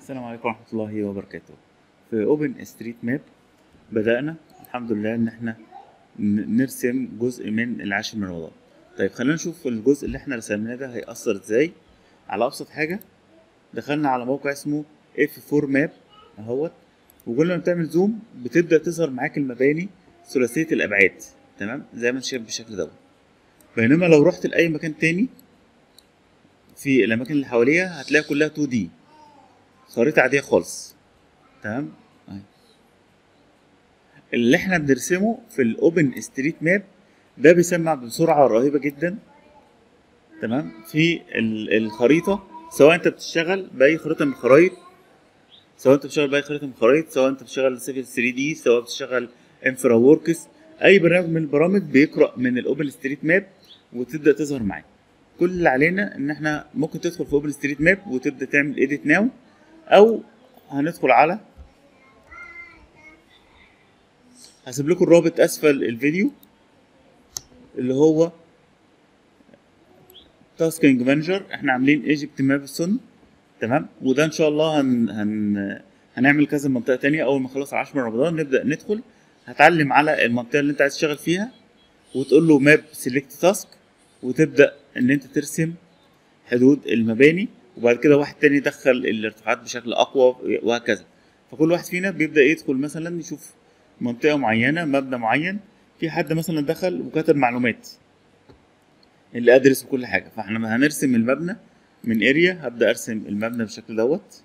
السلام عليكم ورحمة الله وبركاته في اوبن ستريت ماب بدأنا الحمد لله ان احنا ن- نرسم جزء من العاشر من رمضان طيب خلينا نشوف الجزء اللي احنا رسمناه ده هيأثر ازاي على ابسط حاجة دخلنا على موقع اسمه F4 ماب اهوت وكل ما بتعمل زوم بتبدأ تظهر معاك المباني ثلاثية الأبعاد تمام زي ما انت شايف بالشكل دوت بينما لو رحت لأي مكان تاني في الأماكن اللي حواليها هتلاقي كلها 2D خريطة عادية خالص تمام أهي. اللي احنا بنرسمه في الاوبن ستريت ماب ده بيسمع بسرعة رهيبة جدا تمام في ال- الخريطة سواء انت بتشتغل بأي خريطة من الخرايط سواء انت بتشتغل بأي خريطة من الخرايط سواء انت بتشتغل سيفل 3 دي سواء بتشتغل انفرا ووركس اي برنامج من البرامج بيقرأ من الاوبن ستريت ماب وتبدأ تظهر معاك كل اللي علينا ان احنا ممكن تدخل في اوبن ستريت ماب وتبدأ تعمل ايديت ناو او هندخل على هسيب لكم الرابط اسفل الفيديو اللي هو تاسكينج مانجر احنا عاملين ايجيبت مابسون تمام وده ان شاء الله هن هن هنعمل كذا منطقه تانية اول ما نخلص 10 من رمضان نبدا ندخل هتعلم على المنطقه اللي انت عايز تشتغل فيها وتقول له ماب سيلكت تاسك وتبدا ان انت ترسم حدود المباني وبعد كده واحد تاني يدخل الارتفاعات بشكل اقوى وهكذا فكل واحد فينا بيبدا يدخل مثلا يشوف منطقه معينه مبنى معين في حد مثلا دخل وكتب معلومات اللي ادرس وكل حاجه فاحنا هنرسم المبنى من اريا هبدا ارسم المبنى بالشكل دوت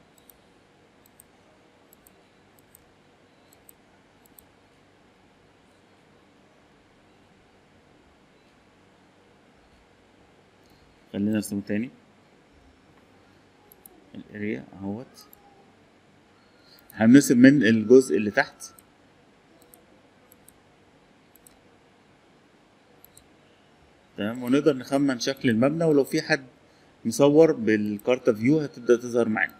خلينا نرسمه تاني الاريا اهوت هنرسم من الجزء اللي تحت تمام ونقدر نخمن شكل المبنى ولو في حد مصور بالكارتا فيو هتبدأ تظهر معانا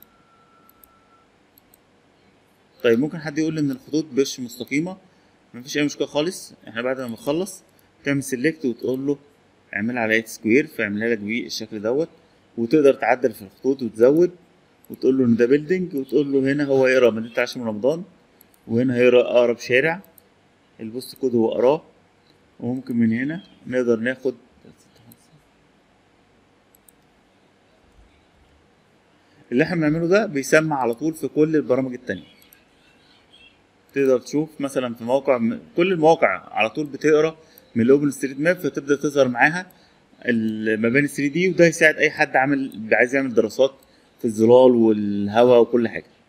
طيب ممكن حد يقول ان الخطوط مش مستقيمة مفيش اي مشكلة خالص احنا بعد ما نخلص تعمل سيلكت وتقول له اعملها على 8 سكوير فيعملها لك بالشكل دوت وتقدر تعدل في الخطوط وتزود وتقول له ان ده بيلدينج وتقول له هنا هو يقرا مدينة عاشر من رمضان وهنا هيقرا اقرب شارع البوست كود هو قراه وممكن من هنا نقدر ناخد اللي احنا بنعمله ده بيسمع على طول في كل البرامج التانية تقدر تشوف مثلا في موقع كل المواقع على طول بتقرا من الاوبن ستريت ماب فتبدا تظهر معاها المباني 3 دي وده يساعد اي حد عامل عايز يعمل دراسات في الظلال والهواء وكل حاجه